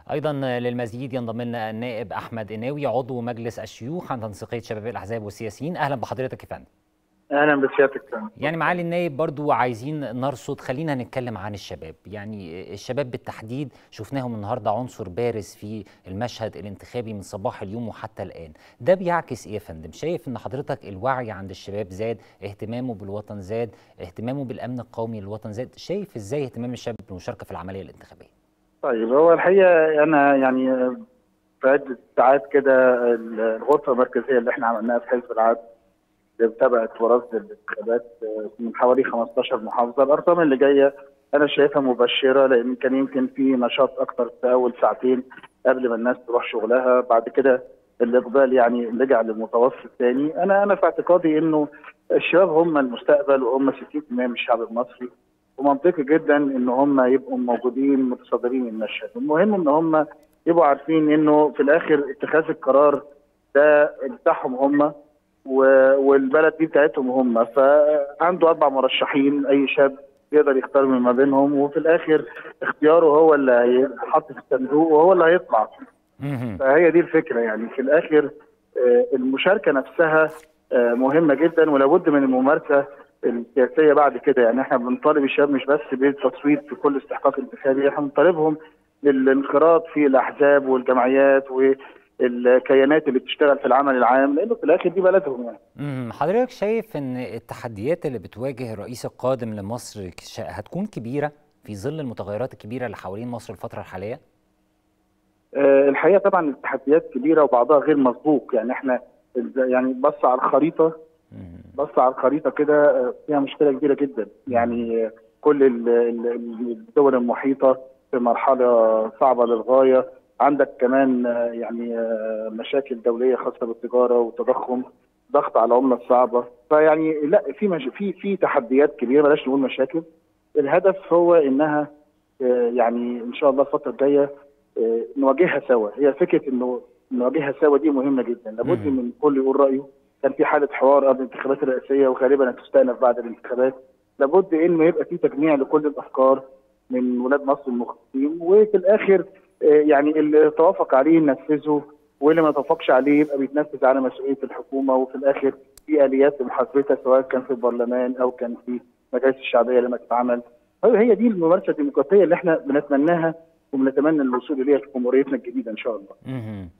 ايضا للمزيد ينضم لنا النائب احمد قناوي عضو مجلس الشيوخ عن تنسيقيه شباب الاحزاب والسياسيين اهلا بحضرتك يا فندم اهلا بسيادتك يعني معالي النائب برضو عايزين نرصد خلينا نتكلم عن الشباب يعني الشباب بالتحديد شفناهم النهارده عنصر بارز في المشهد الانتخابي من صباح اليوم وحتى الان ده بيعكس ايه يا فندم شايف ان حضرتك الوعي عند الشباب زاد اهتمامه بالوطن زاد اهتمامه بالامن القومي للوطن زاد شايف ازاي اهتمام الشباب بالمشاركه في العمليه الانتخابيه طيب هو الحقيقه انا يعني في عده ساعات كده الغرفه المركزيه اللي احنا عملناها في حزب العدل اللي تابعت ورصد الانتخابات من حوالي 15 محافظه الارقام اللي جايه انا شايفها مبشره لان كان يمكن في نشاط اكثر في اول ساعتين قبل ما الناس تروح شغلها بعد كده الاقبال يعني رجع للمتوسط ثاني انا انا في اعتقادي انه الشباب هم المستقبل وهم 60% من الشعب المصري ومنطقي جدا ان هم يبقوا موجودين متصدرين المشهد المهم ان هم يبقوا عارفين انه في الاخر اتخاذ القرار ده بتاعهم هم والبلد دي بتاعتهم هم فعنده اربع مرشحين اي شاب يقدر يختار من ما بينهم وفي الاخر اختياره هو اللي هيتحط في الصندوق وهو اللي هيطلع فهي دي الفكره يعني في الاخر المشاركه نفسها مهمه جدا ولابد من الممارسه السياسيه بعد كده يعني احنا بنطالب الشباب مش بس بالتصويت في كل استحقاق انتخابي احنا بنطالبهم بالانخراط في الاحزاب والجمعيات والكيانات اللي بتشتغل في العمل العام لانه في الاخر دي بلدهم يعني. امم حضرتك شايف ان التحديات اللي بتواجه الرئيس القادم لمصر هتكون كبيره في ظل المتغيرات الكبيره اللي حوالين مصر الفتره الحاليه؟ أه الحقيقه طبعا التحديات كبيره وبعضها غير مسبوق يعني احنا يعني بص على الخريطه بص على الخريطه كده فيها مشكله كبيره جدا يعني كل الدول المحيطه في مرحله صعبه للغايه عندك كمان يعني مشاكل دوليه خاصه بالتجاره والتضخم ضغط على العمله الصعبه فيعني لا في مش في في تحديات كبيره بلاش نقول مشاكل الهدف هو انها يعني ان شاء الله الفتره الجايه نواجهها سوا هي فكره انه نواجهها سوا دي مهمه جدا لابد من كل يقول رايه كان في حاله حوار قبل الانتخابات الرئاسيه وغالبا هتستأنف بعد الانتخابات لابد انه يبقى في تجميع لكل الافكار من ولاد مصر المخلصين وفي الاخر يعني اللي توافق عليه ننفذه واللي ما توافقش عليه يبقى بيتنفذ على مسؤوليه الحكومه وفي الاخر في اليات لمحاسبتها سواء كان في البرلمان او كان في مجالس الشعبيه لما تتعمل هي دي الممارسه الديمقراطيه اللي احنا بنتمناها وبنتمنى الوصول اليها في جمهوريتنا الجديده ان شاء الله.